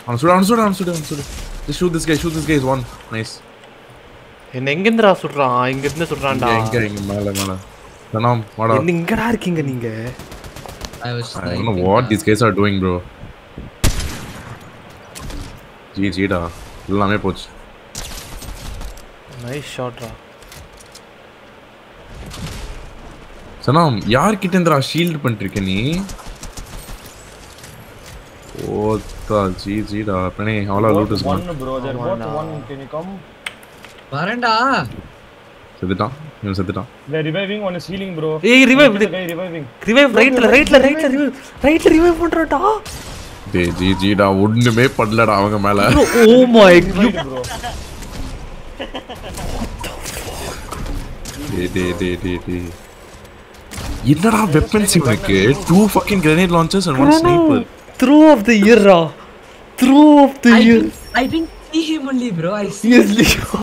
அவன் சுடு அவன் சுடு அவன் சுடு அவன் சுடு Just shoot this guy shoot this guy is one nice என்ன எங்கேருந்துடா சுடுறான் இங்க இருந்து இங்க சுடுறான்டா எங்க இங்க மேல மேல சனாம் வாடா என்ன இங்கடா இருக்கீங்க நீங்க I was I don't know what these guys are doing bro ஜி ஜிடா எல்லாமே போச்சு நைஸ் ஷாட்ரா சனாம் யார்கிட்ட இருந்துடா ஷீல்ட் பண்ணிருக்க நீ ஓத்தா ஜி ஜிடா அப்பனே அவ்வளோ loot is One, bro. They're both one. Can you come? வரேன்டா செத்துட்டான் இவன் செத்துட்டான் They're reviving. One is healing, bro. ஏய் revive Look at the guy reviving. Revive ரைட்ல ரைட்ல ரைட்ல ரிவைவ் ரைட்ல ரிவைவ் பண்றடா டேய் ஜி ஜிடா ஒண்ணுமே பண்ணலடா அவங்க மேல ஓ மை Revived, bro. டேய் டேய் டேய் டேய் டேய் என்னடா வெப்பன்ஸ் இவனுக்கு two fucking grenade launchers and one sniper throw of the year ரா throw of the I year didn't, I didn't see him only, bro. I see Seriously